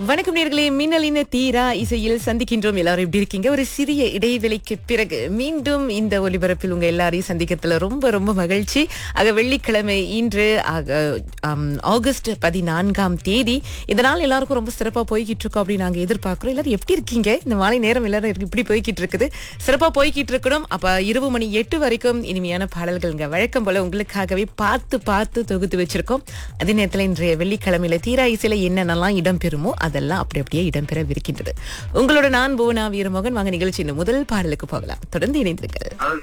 வணக்கம் நேர்களே மின்னலின தீரா இசையில் சந்திக்கின்றோம் எல்லாரும் எப்படி இருக்கீங்க ஒரு சிறிய இடைவெளிக்கு பிறகு மீண்டும் இந்த ஒலிபரப்பில் உங்க எல்லாரையும் சந்திக்கிறதுல ரொம்ப ரொம்ப மகிழ்ச்சி ஆக வெள்ளிக்கிழமை இன்று ஆக, ஆம், ஆகஸ்ட் பதினான்காம் தேதி இதனால் எல்லாருக்கும் ரொம்ப சிறப்பா போய்கிட்டு இருக்கோம் அப்படின்னு நாங்க எதிர்பார்க்கிறோம் எல்லாரும் எப்படி இருக்கீங்க இந்த மாலை நேரம் எல்லாரும் இப்படி போய்கிட்டு இருக்குது சிறப்பா போய்கிட்டு இருக்கணும் அப்ப இரவு மணி எட்டு வரைக்கும் இனிமையான பாடல்கள்ங்க வழக்கம் போல உங்களுக்காகவே பார்த்து பார்த்து தொகுத்து வச்சிருக்கோம் அதே நேரத்தில் இன்றைய வெள்ளிக்கிழமையில தீரா இசையில என்னென்னலாம் இடம்பெறுமோ அதெல்லாம் அப்படி அப்படியே இடம்பெறவிருக்கின்றது உங்களோட நான் புவனா வீரமோகன் வாங்க நிகழ்ச்சி இந்த முதல் பாடலுக்கு போகலாம் தொடர்ந்து இணைந்திருங்கள் அதாவது